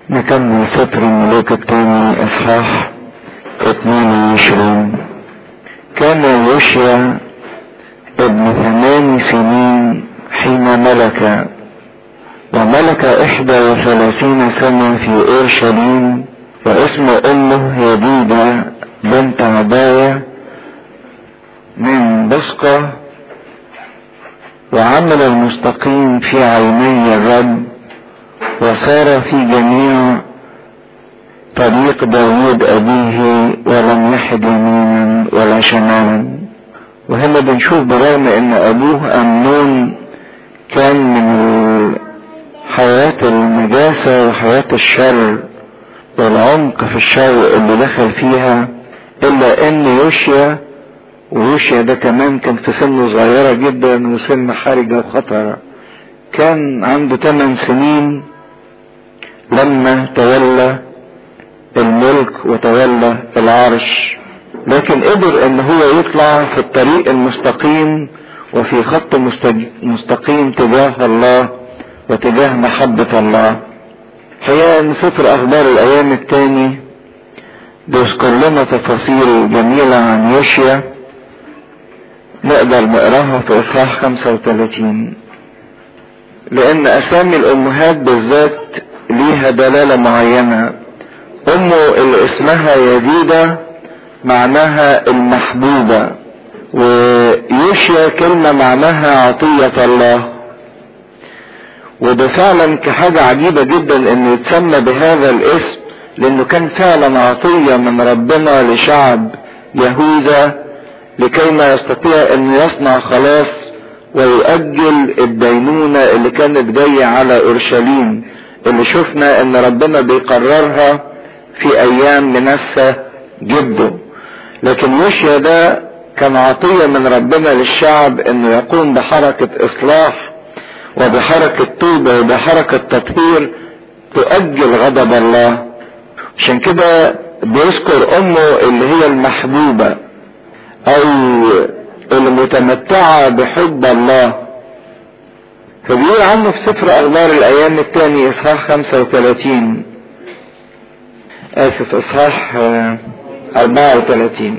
نكمل سفر الملوك الثاني اصحاح 22 كان يوشيا ابن ثمان سنين حين ملك وملك احدى وثلاثين سنة في اورشليم واسم امه يديدة بنت عباية من بسقة وعمل المستقيم في عيني الرب وسار في جميع طريق داود أبيه ولم يحد يمينا ولا شمالا وهنا بنشوف برغم ان ابوه امنون كان من حياة النجاسة وحياة الشر والعمق في الشر اللي دخل فيها الا ان يوشيا ويوشيا ده كمان كان في سن صغيرة جدا وسن حرجة وخطرة كان عنده 8 سنين لما تولى الملك وتولى العرش لكن قدر ان هو يطلع في الطريق المستقيم وفي خط مستقيم تجاه الله وتجاه محبة الله هي ان سفر اخبار الايام التاني بيذكر لنا تفاصيل جميلة عن يوشيا نقدر نقراها في اصحاح 35 لان اسامي الامهات بالذات ليها دلالة معينة امه اللي اسمها يديدة معناها المحبوبة ويوشيا كلمة معناها عطية الله وده فعلا كحاجة عجيبة جدا انه يتسمى بهذا الاسم لانه كان فعلا عطية من ربنا لشعب يهوذا لكي ما يستطيع ان يصنع خلاص ويؤجل الدينونة اللي كانت جاية على اورشليم اللي شفنا ان ربنا بيقررها في ايام منسى جده لكن يوشيا ده كان عطية من ربنا للشعب انه يقوم بحركة اصلاح وبحركة توبة وبحركة تطهير تؤجل غضب الله عشان كده بيذكر امه اللي هي المحبوبة او المتمتعة بحب الله فبيقول عنه في سفر اخبار الايام الثاني اصحاح 35 اسف اصحاح 34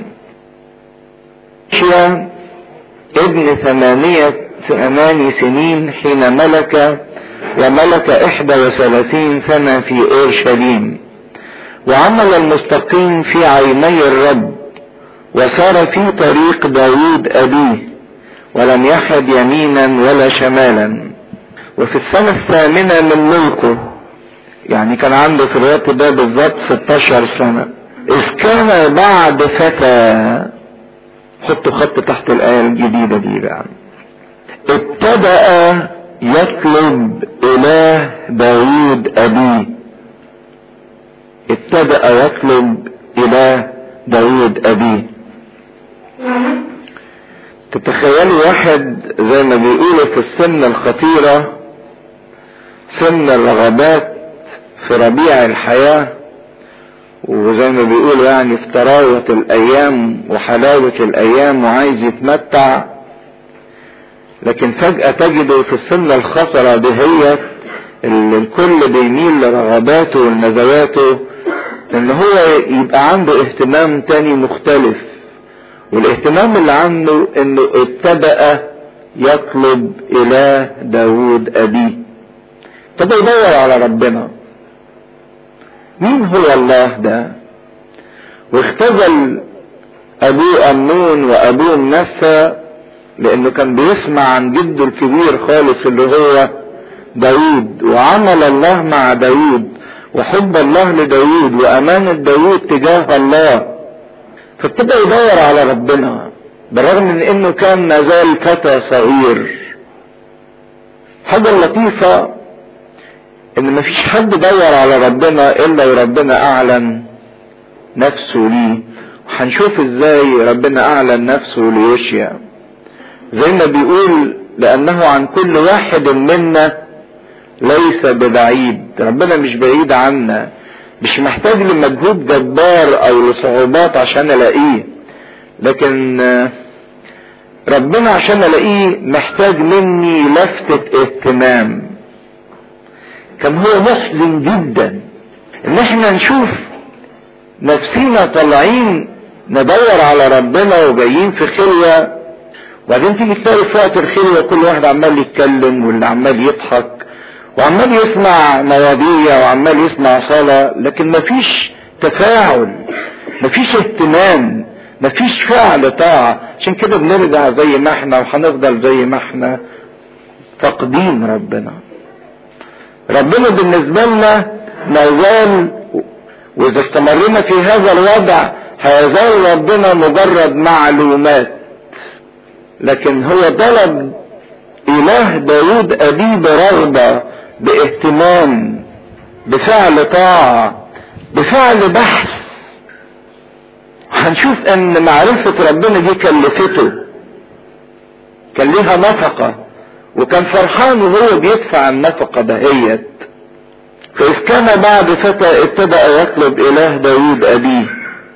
شيا ابن ثمانية ثماني سنين حين ملك وملك احدى وثلاثين سنة في اورشليم وعمل المستقيم في عيني الرب وسار في طريق داود ابيه ولم يحد يمينا ولا شمالا وفي السنة الثامنة من ملكه يعني كان عنده في الوقت ده بالظبط 16 سنة إذ كان بعد فتى حطوا خط تحت الآية الجديدة دي بقى ابتدأ يطلب إله داود أبيه ابتدأ يطلب إله داود أبيه تتخيلوا واحد زي ما بيقولوا في السن الخطيرة سن الرغبات في ربيع الحياة وزي ما بيقولوا يعني في تراوة الأيام وحلاوة الأيام وعايز يتمتع لكن فجأة تجده في السن الخطرة دهيت اللي الكل بيميل لرغباته ونزواته ان هو يبقى عنده اهتمام تاني مختلف والاهتمام اللي عنده انه ابتدأ يطلب اله داود ابيه ابتدى يدور على ربنا مين هو الله ده واختزل ابوه امنون وابوه منسى لانه كان بيسمع عن جده الكبير خالص اللي هو داود وعمل الله مع داود وحب الله لداود وامانة داود تجاه الله فابتدى يدور على ربنا بالرغم من انه كان مازال فتى صغير حاجة لطيفة ان مفيش حد دور على ربنا الا وربنا اعلن نفسه ليه وهنشوف ازاي ربنا اعلن نفسه ليوشيا زي ما بيقول لانه عن كل واحد منا ليس ببعيد ربنا مش بعيد عنا مش محتاج لمجهود جبار او لصعوبات عشان الاقيه لكن ربنا عشان الاقيه محتاج مني لفتة اهتمام كان هو محزن جدا ان احنا نشوف نفسينا طالعين ندور على ربنا وجايين في خلوة وبعدين تيجي تلاقي في وقت الخلوة كل واحد عمال يتكلم واللي عمال يضحك وعمال يسمع مواضيع وعمال يسمع صلاة لكن مفيش تفاعل مفيش اهتمام مفيش فعل طاعة عشان كده بنرجع زي ما احنا وهنفضل زي ما احنا فاقدين ربنا ربنا بالنسبة لنا ما زال واذا استمرنا في هذا الوضع هيزال ربنا مجرد معلومات لكن هو طلب اله داود ابيه برغبة باهتمام بفعل طاعة بفعل بحث هنشوف ان معرفة ربنا دي كلفته كان ليها نفقة وكان فرحان وهو بيدفع النفقة دهيت فإذ كان بعد فتى ابتدأ يطلب إله داود أبيه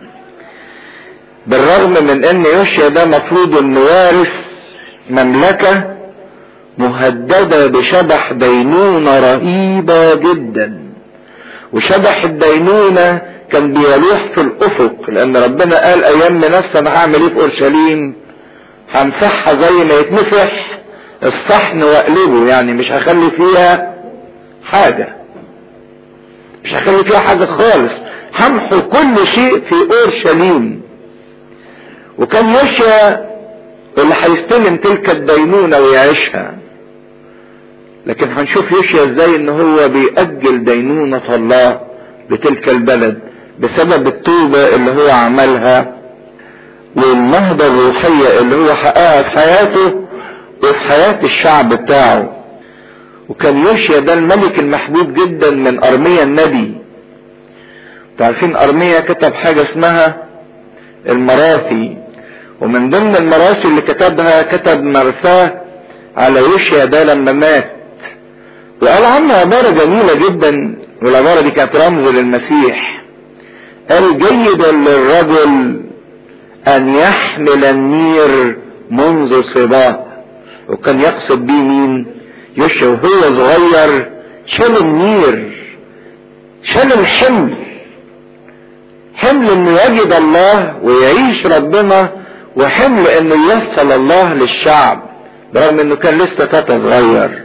بالرغم من ان يوشيا ده مفروض انه وارث مملكة مهددة بشبح دينونة رهيبة جدا وشبح الدينونة كان بيلوح في الافق لان ربنا قال ايام نفسه انا هعمل ايه في اورشليم همسحها زي ما يتمسح الصحن واقلبه يعني مش هخلي فيها حاجة مش هخلي فيها حاجة خالص همحو كل شيء في اورشليم وكان يشيا اللي هيستلم تلك الدينونة ويعيشها لكن هنشوف يشيا ازاي ان هو بيأجل دينونة الله لتلك البلد بسبب التوبة اللي هو عملها والنهضة الروحية اللي هو حققها في حياته وفي حياة الشعب بتاعه وكان يوشيا ده الملك المحبوب جدا من أرميا النبي تعرفين أرميا كتب حاجة اسمها المراثي ومن ضمن المراسي اللي كتبها كتب مرساه على يوشيا ده لما مات وقال عنه عبارة جميلة جدا والعبارة دي كانت رمز للمسيح قال جيدا للرجل ان يحمل النير منذ صباه وكان يقصد بيه مين يوشيا وهو صغير شال النير شال الحمل حمل انه يجد الله ويعيش ربنا وحمل انه يوصل الله للشعب برغم انه كان لسه فتى صغير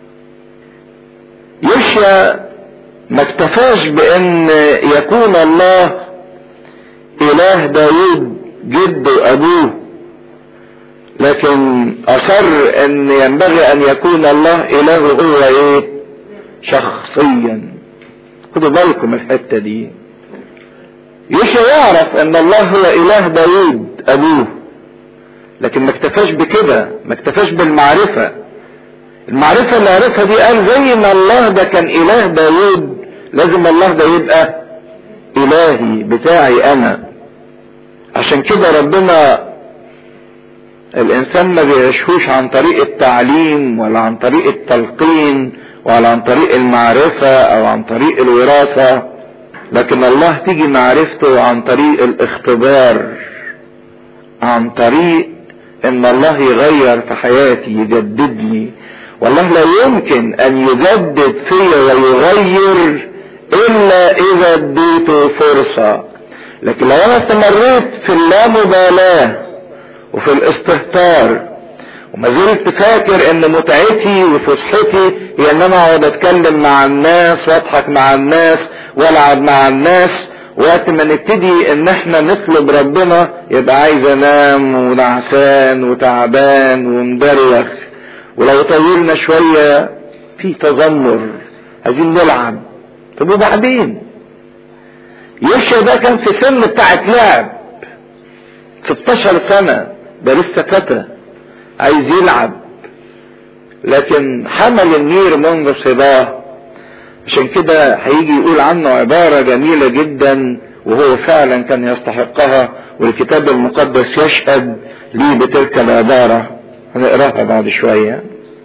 يشيا ما اكتفاش بان يكون الله اله داود جد ابوه لكن اصر ان ينبغي ان يكون الله اله هو ايه شخصيا خدوا بالكم الحته دي يشيا يعرف ان الله هو اله داود ابوه لكن ما اكتفاش بكده ما اكتفاش بالمعرفة المعرفة اللي عرفها دي قال زي ما الله ده كان اله داود لازم الله ده يبقى الهي بتاعي انا عشان كده ربنا الانسان ما بيعيشهوش عن طريق التعليم ولا عن طريق التلقين ولا عن طريق المعرفة او عن طريق الوراثة لكن الله تيجي معرفته عن طريق الاختبار عن طريق ان الله يغير في حياتي يجدد لي والله لا يمكن ان يجدد فيا ويغير الا اذا اديته فرصة لكن لو انا استمريت في اللامبالاة وفي الاستهتار وما زلت فاكر ان متعتي وفسحتي هي ان انا اقعد اتكلم مع الناس واضحك مع الناس والعب مع الناس وقت ما نبتدي ان احنا نطلب ربنا يبقى عايز انام ونعسان وتعبان ومدروخ ولو طولنا شوية في تذمر عايزين نلعب طب وبعدين يوشيا ده كان في سن بتاعت لعب 16 سنة ده لسه فتى عايز يلعب لكن حمل النير منذ صباه عشان كده هيجي يقول عنه عبارة جميلة جدا وهو فعلا كان يستحقها والكتاب المقدس يشهد لي بتلك العبارة هنقراها بعد شوية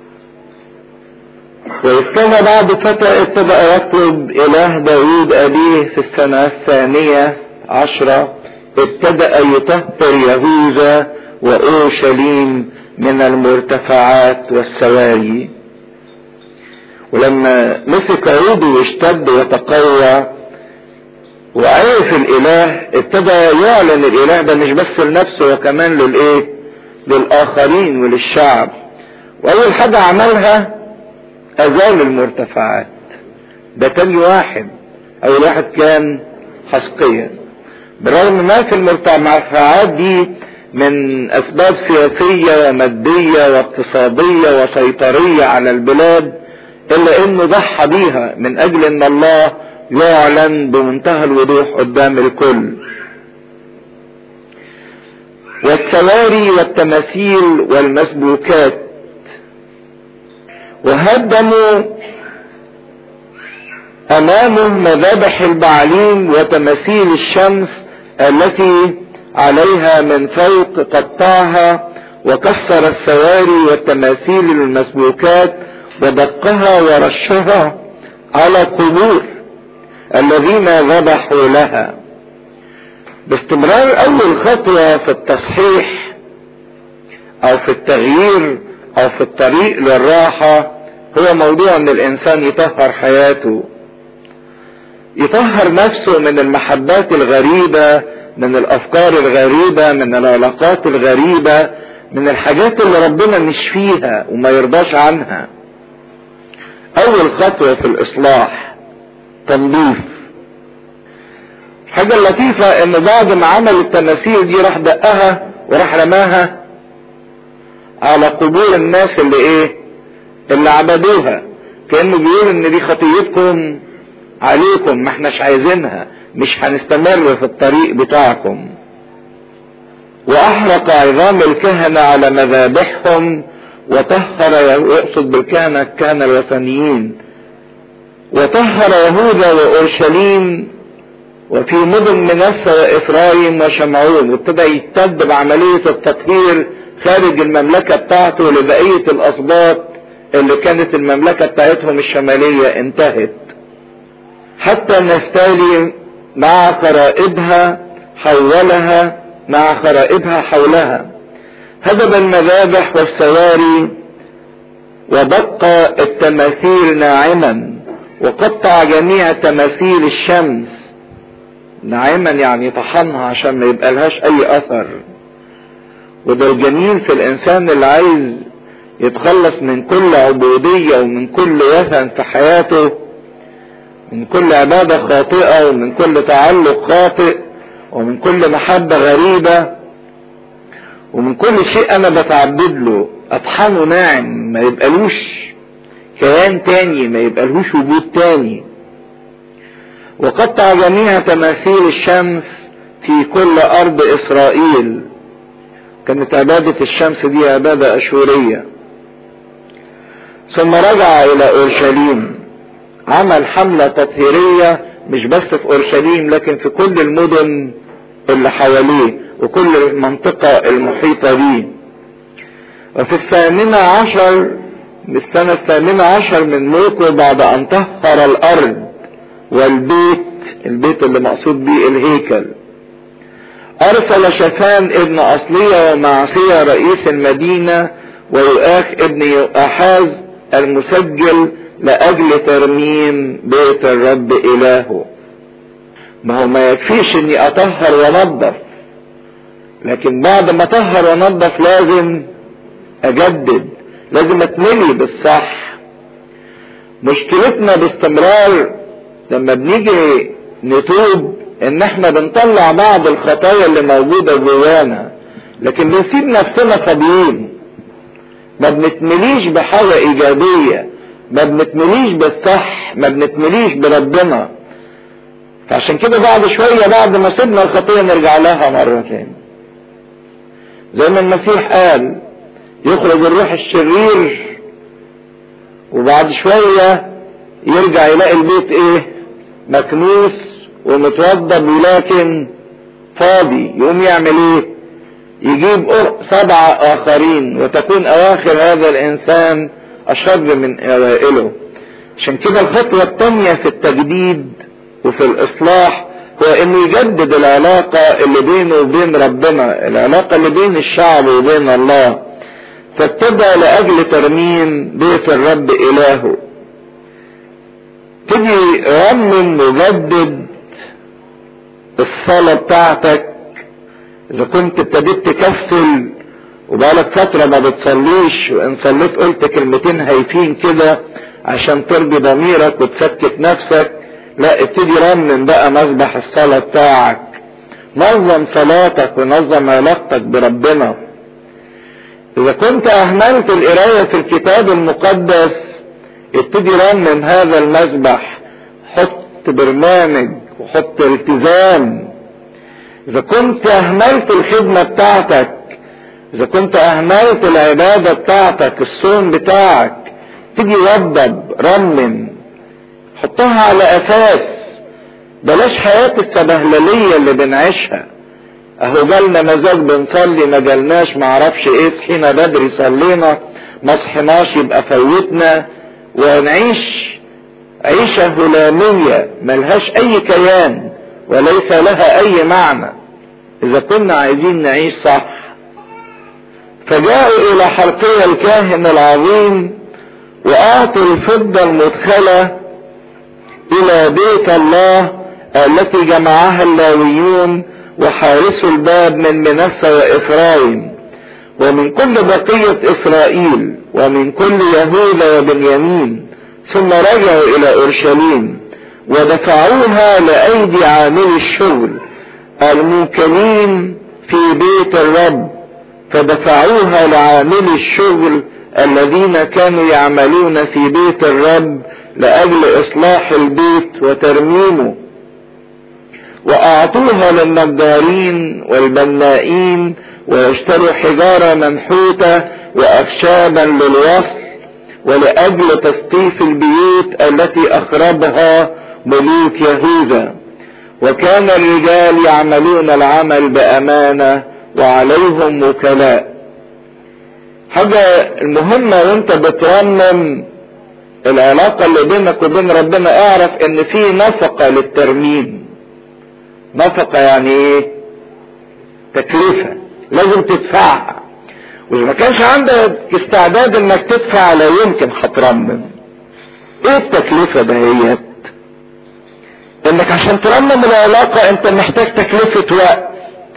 وإذ كان بعد فتى ابتدأ يطلب إله داود أبيه في السنة الثانية عشرة ابتدأ يطهر يهوذا وأورشليم من المرتفعات والسواري ولما مسك عوده واشتد وتقوى وعرف الاله ابتدى يعلن الاله ده مش بس لنفسه وكمان للايه للاخرين وللشعب واول حاجة عملها ازال المرتفعات ده تاني واحد اول واحد كان حسقيا بالرغم ما في المرتفعات دي من اسباب سياسية ومادية واقتصادية وسيطرية على البلاد الا انه ضحى بيها من اجل ان الله يعلن بمنتهى الوضوح قدام الكل والسواري والتماثيل والمسبوكات وهدموا امامه مذابح البعليم وتماثيل الشمس التي عليها من فوق قطعها وكسر السواري والتماثيل المسبوكات ودقها ورشها على قبور الذين ذبحوا لها باستمرار اول خطوة في التصحيح او في التغيير او في الطريق للراحة هو موضوع ان الانسان يطهر حياته يطهر نفسه من المحبات الغريبة من الافكار الغريبة من العلاقات الغريبة من الحاجات اللي ربنا مش فيها وما يرضاش عنها اول خطوة في الاصلاح تنظيف الحاجة اللطيفة ان بعد ما عمل التماثيل دي راح دقها وراح رماها على قبور الناس اللي ايه اللي عبدوها كانه بيقول ان دي خطيتكم عليكم ما احناش عايزينها مش هنستمر في الطريق بتاعكم واحرق عظام الكهنة على مذابحهم وطهر يقصد بالكهنة الكهنة الوثنيين وطهر يهوذا واورشليم وفي مدن منسى وافرايم وشمعون وابتدى يتد بعملية التطهير خارج المملكة بتاعته لبقية الاسباط اللي كانت المملكة بتاعتهم الشمالية انتهت حتى نفتالي مع خرائبها حولها مع خرائبها حولها هدم المذابح والسواري ودق التماثيل ناعما وقطع جميع تماثيل الشمس ناعما يعني طحنها عشان ما يبقى لهاش اي اثر وده الجميل في الانسان اللي عايز يتخلص من كل عبودية ومن كل وثن في حياته من كل عبادة خاطئة ومن كل تعلق خاطئ ومن كل محبة غريبة ومن كل شيء انا بتعبد له اطحنه ناعم ما يبقالوش كيان تاني ما يبقالوش وجود تاني وقطع جميع تماثيل الشمس في كل ارض اسرائيل كانت عبادة الشمس دي عبادة اشورية ثم رجع الى اورشليم عمل حملة تطهيرية مش بس في اورشليم لكن في كل المدن اللي حواليه وكل المنطقة المحيطة به وفي الثامنة عشر السنة الثامنة عشر من ملكه بعد ان طهر الارض والبيت البيت اللي مقصود به الهيكل ارسل شفان ابن اصلية ومعصية رئيس المدينة ويؤاخ ابن يؤاحاز المسجل لاجل ترميم بيت الرب الهه ما هو ما يكفيش اني اطهر وانظف لكن بعد ما اطهر وانظف لازم اجدد لازم اتملي بالصح مشكلتنا باستمرار لما بنيجي نتوب ان احنا بنطلع بعض الخطايا اللي موجودة جوانا لكن بنسيب نفسنا فاضيين ما بنتمليش بحاجة ايجابية ما بنتمليش بالصح ما بنتمليش بربنا فعشان كده بعد شوية بعد ما سيبنا الخطية نرجع لها مرة تاني زي ما المسيح قال يخرج الروح الشرير وبعد شوية يرجع يلاقي البيت ايه مكنوس ومتوضب ولكن فاضي يقوم يعمل ايه يجيب سبعة اخرين وتكون اواخر هذا الانسان اشر من اوائله عشان كده الخطوة التانية في التجديد وفي الاصلاح هو انه يجدد العلاقة اللي بينه وبين ربنا العلاقة اللي بين الشعب وبين الله فابتدى لاجل ترميم بيت الرب الهه تجي رمم مجدد الصلاة بتاعتك اذا كنت ابتديت تكسل وبقالك فترة ما بتصليش وان صليت قلت كلمتين هايفين كده عشان ترضي ضميرك وتسكت نفسك لا ابتدي رنم بقى مذبح الصلاة بتاعك نظم صلاتك ونظم علاقتك بربنا اذا كنت اهملت القراية في الكتاب المقدس ابتدي رنم هذا المذبح حط برنامج وحط التزام اذا كنت اهملت الخدمة بتاعتك اذا كنت اهملت العبادة بتاعتك الصوم بتاعك تيجي وضب رنم حطها على اساس بلاش حياة السبهللية اللي بنعيشها اهو جالنا مزاج بنصلي ما جالناش معرفش ايه صحينا بدري صلينا ما صحيناش يبقى فوتنا ونعيش عيشة هلامية ملهاش اي كيان وليس لها اي معنى اذا كنا عايزين نعيش صح فجاءوا الى حلقية الكاهن العظيم واعطوا الفضة المدخلة الى بيت الله التي جمعها اللاويون وحارسوا الباب من منسى وافرايم ومن كل بقية اسرائيل ومن كل يهوذا وبنيامين ثم رجعوا الى اورشليم ودفعوها لايدي عاملي الشغل الموكلين في بيت الرب فدفعوها لعاملي الشغل الذين كانوا يعملون في بيت الرب لاجل اصلاح البيت وترميمه واعطوها للنجارين والبنائين واشتروا حجارة منحوتة واخشابا للوصل ولاجل تسقيف البيوت التي اخربها ملوك يهوذا وكان الرجال يعملون العمل بامانة وعليهم وكلاء حاجة المهمة وانت بترنم العلاقة اللي بينك وبين ربنا اعرف ان في نفقة للترميم نفقة يعني ايه تكلفة لازم تدفعها واذا ما كانش عندك استعداد انك تدفع لا يمكن هترمم ايه التكلفة دهيت انك عشان ترمم العلاقة انت محتاج تكلفة وقت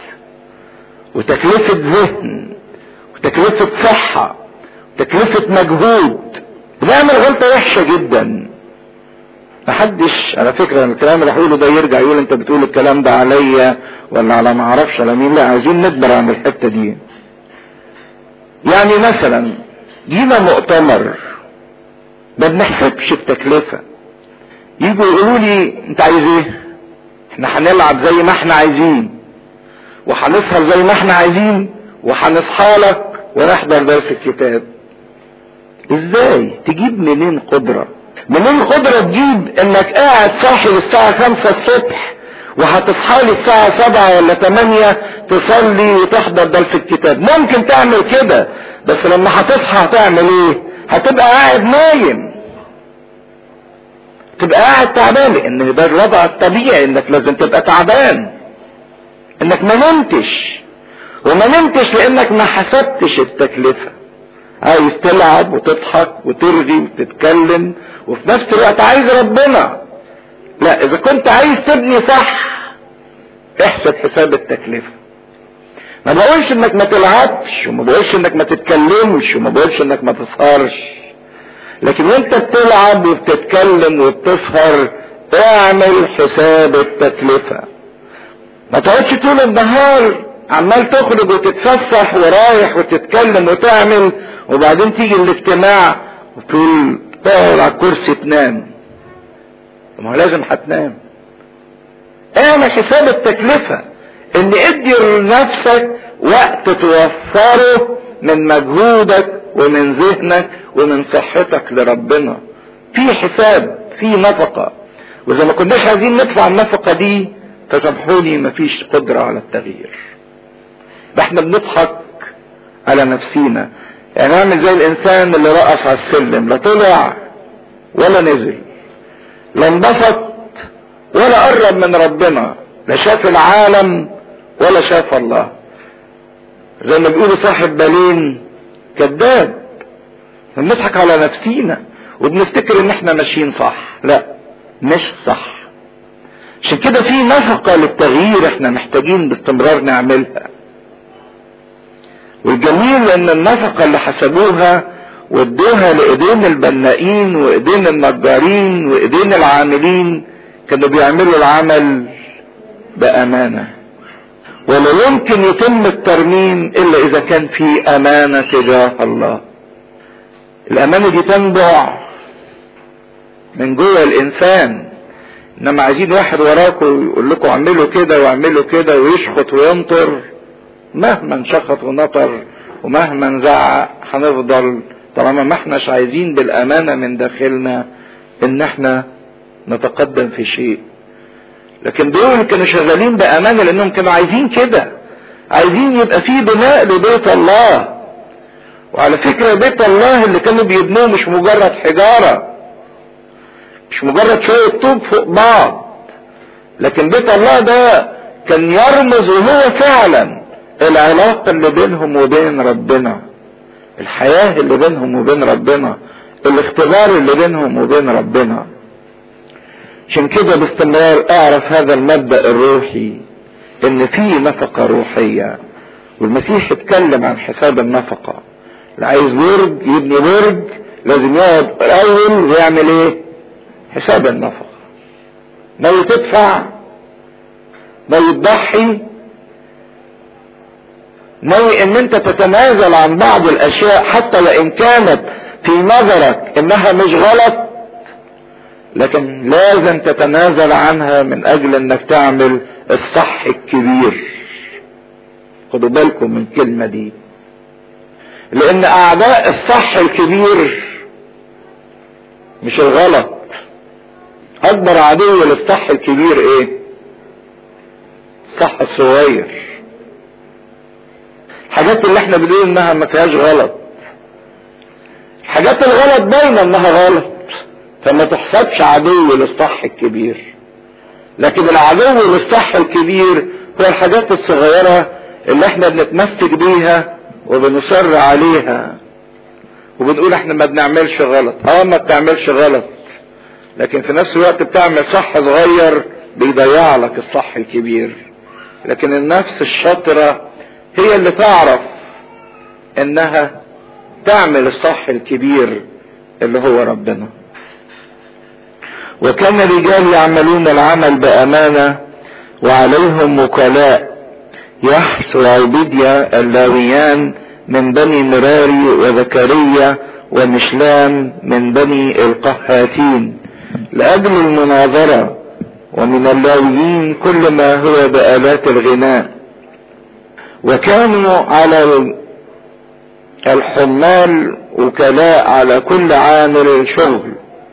وتكلفة ذهن وتكلفة صحة وتكلفة مجهود بنعمل غلطة وحشة جدا محدش على فكرة الكلام اللي هقوله ده يرجع يقول انت بتقول الكلام ده عليا ولا على ما اعرفش على مين لا عايزين ندبر عن الحتة دي يعني مثلا جينا مؤتمر ما بنحسبش التكلفة يجوا يقولوا لي انت عايز ايه احنا هنلعب زي ما احنا عايزين وهنسهر زي ما احنا عايزين وهنصحى لك ونحضر درس الكتاب ازاي تجيب منين قدرة منين قدرة تجيب انك قاعد صاحي الساعة خمسة الصبح وهتصحى لي الساعة سبعة ولا تمانية تصلي وتحضر درس الكتاب ممكن تعمل كده بس لما هتصحى هتعمل ايه هتبقى قاعد نايم تبقى قاعد تعبان لان ده الوضع الطبيعي انك لازم تبقى تعبان انك ما نمتش وما نمتش لانك ما حسبتش التكلفة عايز تلعب وتضحك وترغي وتتكلم وفي نفس الوقت عايز ربنا لا اذا كنت عايز تبني صح احسب حساب التكلفة ما بقولش انك ما تلعبش وما بقولش انك ما تتكلمش وما بقولش انك ما تسهرش لكن وانت بتلعب وبتتكلم وبتسهر اعمل حساب التكلفة ما تقعدش طول النهار عمال تخرج وتتفسح ورايح وتتكلم وتعمل وبعدين تيجي الاجتماع وتقول تقعد على الكرسي تنام ما هو لازم هتنام اعمل حساب التكلفة ان ادي لنفسك وقت توفره من مجهودك ومن ذهنك ومن صحتك لربنا في حساب في نفقة واذا ما كناش عايزين ندفع النفقة دي فسامحوني مفيش قدرة على التغيير ده احنا بنضحك على نفسينا يعني نعمل زي الانسان اللي رقص على السلم لا طلع ولا نزل لا انبسط ولا قرب من ربنا لا شاف العالم ولا شاف الله زي ما بيقولوا صاحب بالين كذاب بنضحك على نفسينا وبنفتكر ان احنا ماشيين صح لا مش صح عشان كده في نفقة للتغيير احنا محتاجين باستمرار نعملها والجميل ان النفقة اللي حسبوها وادوها لايدين البنائين وايدين النجارين وايدين العاملين كانوا بيعملوا العمل بامانة ولا يمكن يتم الترميم الا اذا كان في امانة تجاه الله الامانة دي تنبع من جوه الانسان انما عايزين واحد وراكم يقول لكم اعملوا كده واعملوا كده ويشخط وينطر مهما انشخط ونطر ومهما نزعق هنفضل طالما ما احناش عايزين بالامانه من داخلنا ان احنا نتقدم في شيء لكن دول كانوا شغالين بامانه لانهم كانوا عايزين كده عايزين يبقى في بناء لبيت الله وعلى فكره بيت الله اللي كانوا بيبنوه مش مجرد حجاره مش مجرد شويه طوب فوق بعض لكن بيت الله ده كان يرمز وهو فعلا العلاقة اللي بينهم وبين ربنا الحياة اللي بينهم وبين ربنا الاختبار اللي بينهم وبين ربنا عشان كده باستمرار اعرف هذا المبدأ الروحي ان في نفقة روحية والمسيح اتكلم عن حساب النفقة اللي عايز برج يبني برج لازم يقعد الاول ويعمل ايه حساب النفقة ناوي تدفع ناوي تضحي ناوي ان انت تتنازل عن بعض الاشياء حتى وان كانت في نظرك انها مش غلط لكن لازم تتنازل عنها من اجل انك تعمل الصح الكبير خدوا بالكم من الكلمة دي لان اعداء الصح الكبير مش الغلط اكبر عدو للصح الكبير ايه الصح الصغير الحاجات اللي احنا بنقول انها ما فيهاش غلط الحاجات الغلط باينه انها غلط فما تحسبش عدو للصح الكبير لكن العدو للصح الكبير هو الحاجات الصغيرة اللي احنا بنتمسك بيها وبنصر عليها وبنقول احنا ما بنعملش غلط اه ما بتعملش غلط لكن في نفس الوقت بتعمل صح صغير بيضيع لك الصح الكبير لكن النفس الشاطره هي اللي تعرف انها تعمل الصح الكبير اللي هو ربنا وكان رجال يعملون العمل بامانه وعليهم وكلاء يحس وعبيديا اللاويان من بني مراري وزكريا ومشلام من بني القحاتين لاجل المناظره ومن اللاويين كل ما هو بآلات الغناء وكانوا على الحمال وكلاء على كل عامل شغل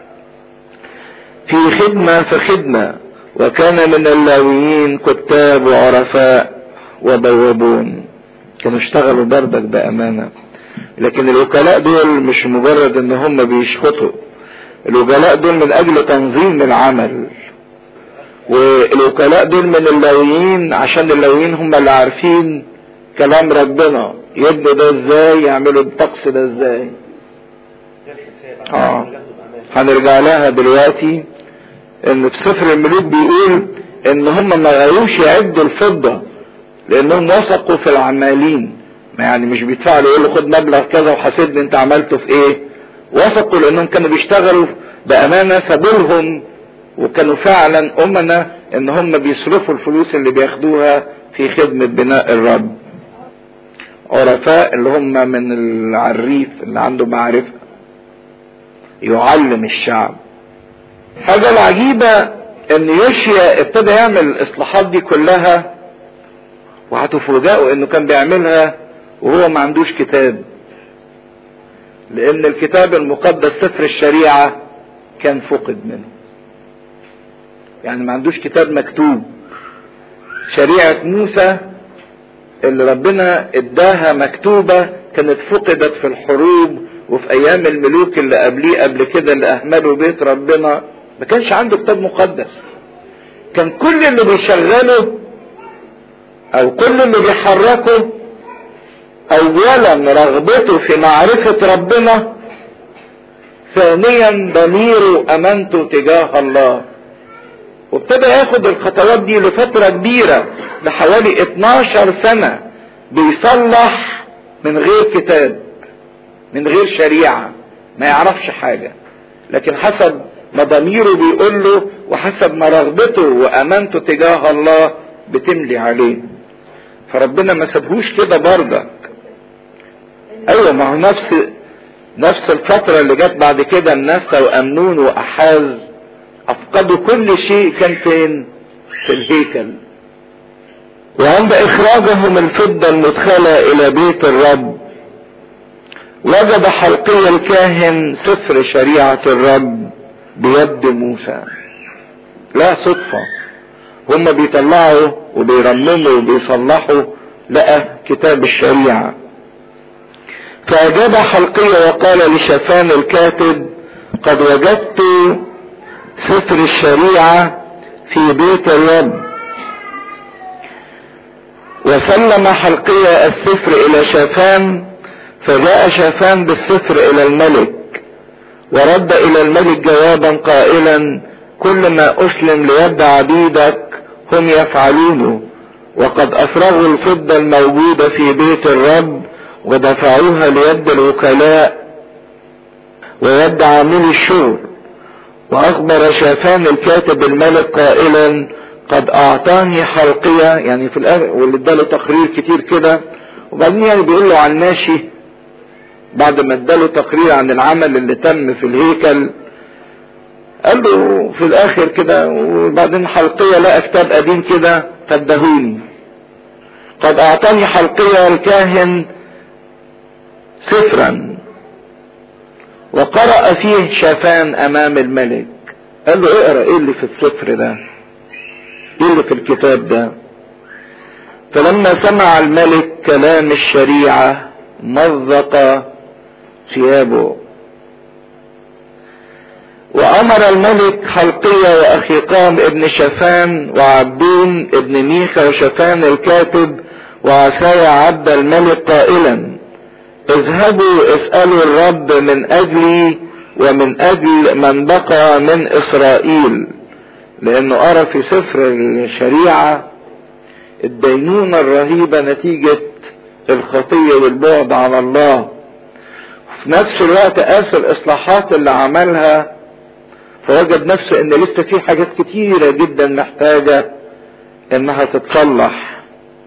في خدمة في خدمة وكان من اللاويين كتاب وعرفاء وبوابون كانوا اشتغلوا بردك بأمانة لكن الوكلاء دول مش مجرد ان هم بيشخطوا الوكلاء دول من اجل تنظيم العمل والوكلاء دول من اللاويين عشان اللاويين هم اللي عارفين كلام ربنا يبنوا ده ازاي يعملوا الطقس ده ازاي اه هنرجع لها دلوقتي ان في سفر الملوك بيقول ان هم ما غيروش يعدوا الفضة لانهم وثقوا في العمالين ما يعني مش بيدفعوا يقول له خد مبلغ كذا وحاسبني انت عملته في ايه وثقوا لانهم كانوا بيشتغلوا بامانة سابولهم وكانوا فعلا امنا ان هم بيصرفوا الفلوس اللي بياخدوها في خدمة بناء الرب عرفاء اللي هم من العريف اللي عنده معرفة يعلم الشعب حاجة العجيبة ان يوشيا ابتدى يعمل الاصلاحات دي كلها وهتفوجئوا انه كان بيعملها وهو ما عندوش كتاب لان الكتاب المقدس سفر الشريعة كان فقد منه يعني ما عندوش كتاب مكتوب شريعة موسى اللي ربنا اداها مكتوبة كانت فقدت في الحروب وفي ايام الملوك اللي قبليه قبل كده اللي اهملوا بيت ربنا ما كانش عنده كتاب مقدس كان كل اللي بيشغله او كل اللي بيحركه اولا رغبته في معرفة ربنا ثانيا ضميره امانته تجاه الله وابتدى ياخد الخطوات دي لفترة كبيرة لحوالي 12 سنة بيصلح من غير كتاب من غير شريعة ما يعرفش حاجة لكن حسب ما ضميره بيقول له وحسب ما رغبته وامانته تجاه الله بتملي عليه فربنا ما سابهوش كده برضك ايوه ما هو نفس نفس الفترة اللي جت بعد كده الناس وامنون واحاز افقدوا كل شيء كان فين في الهيكل وعند اخراجهم الفضة المدخلة الى بيت الرب وجد حلقي الكاهن سفر شريعة الرب بيد موسى لا صدفة هم بيطلعوا وبيرمموا وبيصلحوا لقى كتاب الشريعة فأجاب حلقية وقال لشفان الكاتب قد وجدت سفر الشريعة في بيت الرب وسلم حلقية السفر إلى شافان فجاء شافان بالسفر إلى الملك ورد إلى الملك جوابا قائلا كل ما أسلم ليد عبيدك هم يفعلونه وقد أفرغوا الفضة الموجودة في بيت الرب ودفعوها ليد الوكلاء ويد عاملي الشور وأخبر شافان الكاتب الملك قائلا قد أعطاني حلقية يعني في الآخر واللي اداله تقرير كتير كده وبعدين يعني بيقول له عن ماشي بعد ما اداله تقرير عن العمل اللي تم في الهيكل قال له في الاخر كده وبعدين حلقية لقى كتاب قديم كده فادهوني قد اعطاني حلقية الكاهن سفرا وقرأ فيه شافان امام الملك قال له اقرأ ايه اللي في السفر ده ايه اللي في الكتاب ده فلما سمع الملك كلام الشريعة مزق ثيابه وامر الملك حلقية واخيقام ابن شفان وعبدون ابن ميخا وشفان الكاتب وعسايا عبد الملك قائلا اذهبوا اسألوا الرب من اجلي ومن اجل من بقى من اسرائيل لانه ارى في سفر الشريعة الدينونة الرهيبة نتيجة الخطية والبعد عن الله في نفس الوقت قاس الاصلاحات اللي عملها فوجد نفسه ان لسه في حاجات كتيرة جدا محتاجة انها تتصلح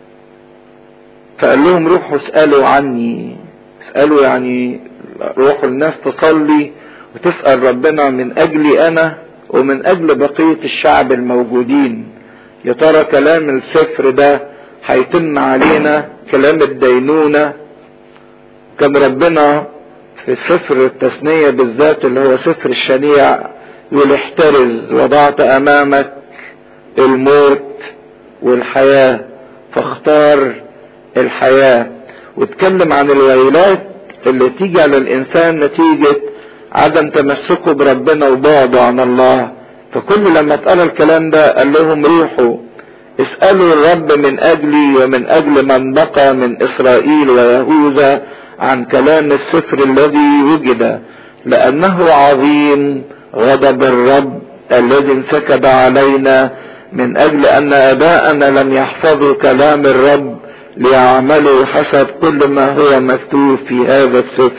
فقال لهم روحوا اسألوا عني اسألوا يعني روحوا الناس تصلي وتسأل ربنا من اجلي انا ومن اجل بقية الشعب الموجودين يا ترى كلام السفر ده هيتم علينا كلام الدينونة كان ربنا في سفر التثنية بالذات اللي هو سفر الشنيع يقول احترز وضعت امامك الموت والحياة فاختار الحياة واتكلم عن الويلات اللي تيجي على الانسان نتيجة عدم تمسكه بربنا وبعده عن الله فكل لما اتقال الكلام ده قال لهم روحوا اسألوا الرب من اجلي ومن اجل من بقى من اسرائيل ويهوذا عن كلام السفر الذي وجد لانه عظيم غضب الرب الذي انسكب علينا من اجل ان اباءنا لم يحفظوا كلام الرب ليعملوا حسب كل ما هو مكتوب في هذا السفر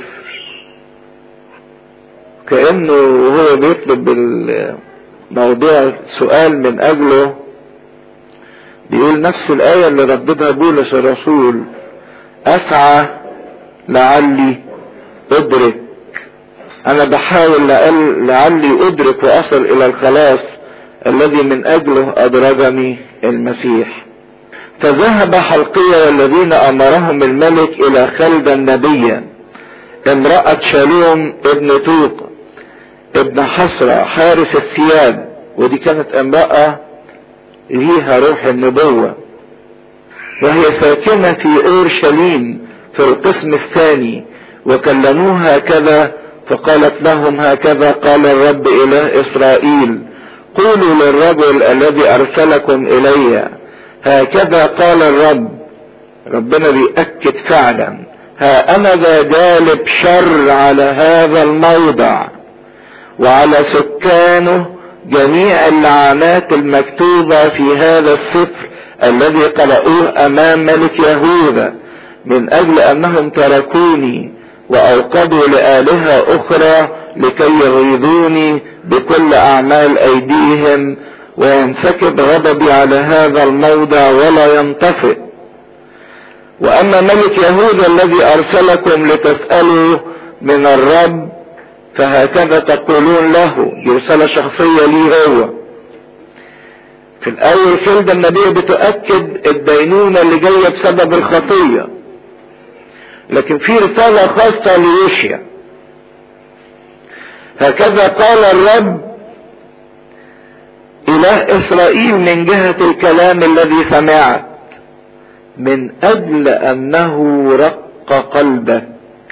كانه هو بيطلب الموضوع سؤال من اجله بيقول نفس الايه اللي رددها بولس الرسول اسعى لعلي ادرك انا بحاول لعل لعلي ادرك واصل الى الخلاص الذي من اجله ادرجني المسيح فذهب حلقية والذين امرهم الملك الى خلدة النبية امرأة شالوم ابن توق ابن حسرة حارس الثياب ودي كانت امرأة ليها روح النبوة وهي ساكنة في اورشليم في القسم الثاني وكلموها هكذا فقالت لهم هكذا قال الرب اله اسرائيل قولوا للرجل الذي ارسلكم الي هكذا قال الرب ربنا بيأكد فعلا ها انا ذا جالب شر على هذا الموضع وعلى سكانه جميع اللعنات المكتوبة في هذا السفر الذي قرأوه امام ملك يهوذا من اجل انهم تركوني واوقدوا لآلهة اخرى لكي يغيظوني بكل اعمال ايديهم وينسكب غضبي على هذا الموضع ولا ينطفئ واما ملك يهوذا الذي ارسلكم لتسألوا من الرب فهكذا تقولون له دي رسالة شخصية ليه هو في الاول كلمة النبي بتؤكد الدينونة اللي جاية بسبب الخطية لكن في رسالة خاصة ليوشيا هكذا قال الرب اله اسرائيل من جهة الكلام الذي سمعت من اجل انه رق قلبك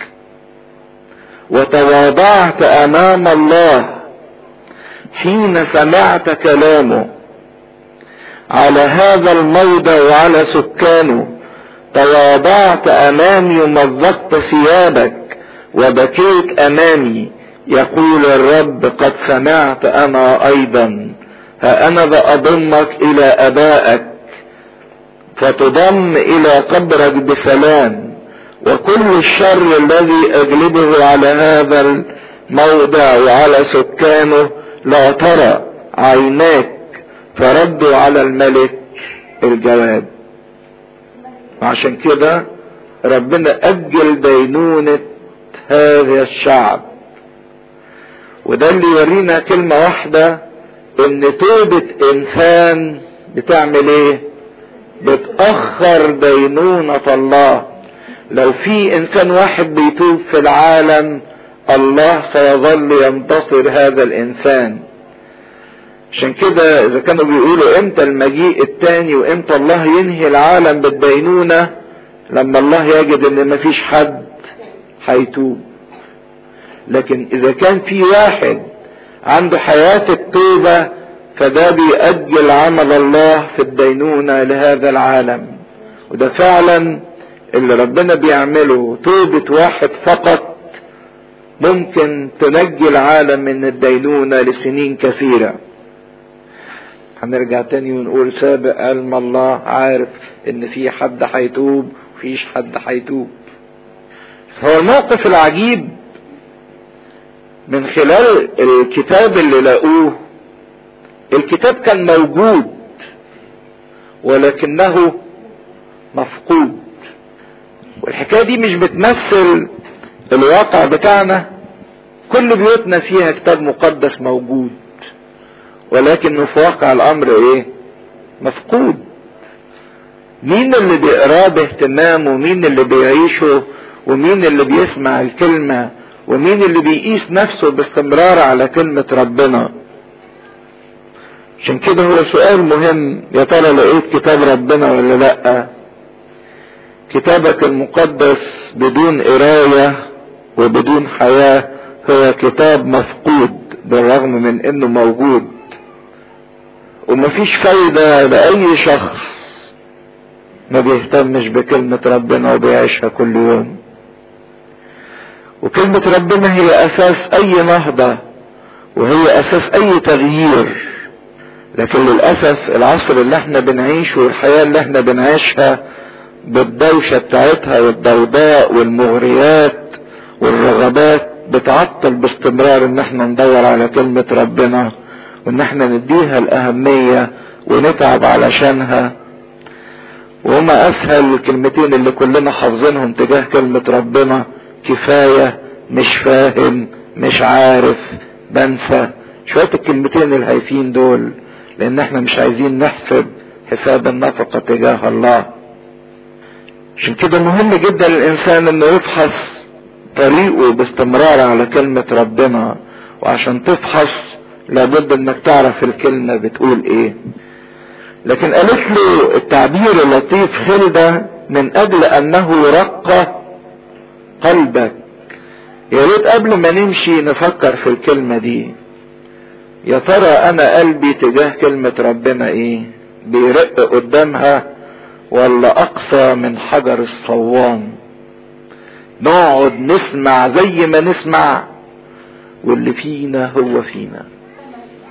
وتواضعت امام الله حين سمعت كلامه على هذا الموضع وعلى سكانه تواضعت امامي ومزقت ثيابك وبكيت امامي يقول الرب قد سمعت انا ايضا ها انا بأضمك الى ابائك فتضم الى قبرك بسلام وكل الشر الذي اجلبه على هذا الموضع وعلى سكانه لا ترى عيناك فردوا على الملك الجواب وعشان كده ربنا اجل دينونة هذا الشعب وده اللي يورينا كلمة واحدة ان توبة انسان بتعمل ايه بتأخر دينونة الله لو في انسان واحد بيتوب في العالم الله سيظل ينتصر هذا الانسان عشان كده اذا كانوا بيقولوا امتى المجيء التاني وامتى الله ينهي العالم بالدينونة لما الله يجد ان مفيش حد هيتوب لكن اذا كان في واحد عنده حياة التوبة فده بيأجل عمل الله في الدينونة لهذا العالم وده فعلا اللي ربنا بيعمله توبة واحد فقط ممكن تنجي العالم من الدينونة لسنين كثيرة هنرجع تاني ونقول سابق علم الله عارف ان في حد هيتوب وفيش حد هيتوب هو الموقف العجيب من خلال الكتاب اللي لقوه الكتاب كان موجود ولكنه مفقود والحكايه دي مش بتمثل الواقع بتاعنا كل بيوتنا فيها كتاب مقدس موجود ولكنه في واقع الامر ايه مفقود مين اللي بيقراه باهتمام ومين اللي بيعيشه ومين اللي بيسمع الكلمه ومين اللي بيقيس نفسه باستمرار على كلمة ربنا عشان كده هو سؤال مهم يا ترى لقيت كتاب ربنا ولا لا كتابك المقدس بدون قراية وبدون حياة هو كتاب مفقود بالرغم من انه موجود ومفيش فايدة لأي شخص ما بيهتمش بكلمة ربنا وبيعيشها كل يوم وكلمة ربنا هي أساس أي نهضة وهي أساس أي تغيير لكن للأسف العصر اللي احنا بنعيشه والحياة اللي احنا بنعيشها بالدوشة بتاعتها والضوضاء والمغريات والرغبات بتعطل باستمرار ان احنا ندور على كلمة ربنا وان احنا نديها الأهمية ونتعب علشانها وهما أسهل الكلمتين اللي كلنا حافظينهم تجاه كلمة ربنا كفاية مش فاهم مش عارف بنسى شوية الكلمتين الهايفين دول لان احنا مش عايزين نحسب حساب النفقة تجاه الله عشان كده مهم جدا للانسان انه يفحص طريقه باستمرار على كلمة ربنا وعشان تفحص لابد انك تعرف الكلمة بتقول ايه لكن قالت له التعبير اللطيف خلدة من اجل انه رق قلبك يا ريت قبل ما نمشي نفكر في الكلمة دي يا ترى انا قلبي تجاه كلمة ربنا ايه بيرق قدامها ولا اقصى من حجر الصوان نقعد نسمع زي ما نسمع واللي فينا هو فينا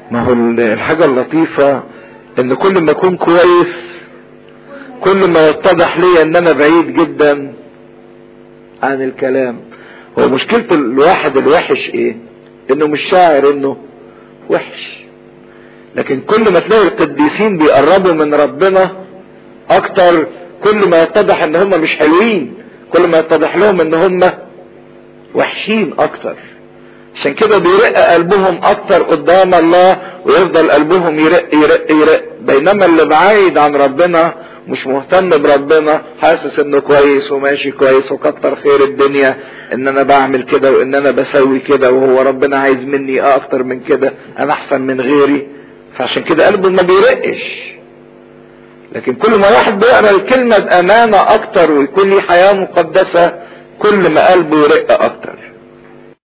ما هو الحاجة اللطيفة ان كل ما اكون كويس كل ما يتضح لي ان انا بعيد جدا عن الكلام هو مشكلة الواحد الوحش ايه انه مش شاعر انه وحش لكن كل ما تلاقي القديسين بيقربوا من ربنا اكتر كل ما يتضح ان هم مش حلوين كل ما يتضح لهم ان هم وحشين اكتر عشان كده بيرق قلبهم اكتر قدام الله ويفضل قلبهم يرق يرق يرق بينما اللي بعيد عن ربنا مش مهتم بربنا حاسس انه كويس وماشي كويس وكتر خير الدنيا ان انا بعمل كده وان انا بسوي كده وهو ربنا عايز مني اكتر من كده انا احسن من غيري فعشان كده قلبه ما بيرقش لكن كل ما واحد بيقرا الكلمه بامانه اكتر ويكون ليه حياه مقدسه كل ما قلبه يرق اكتر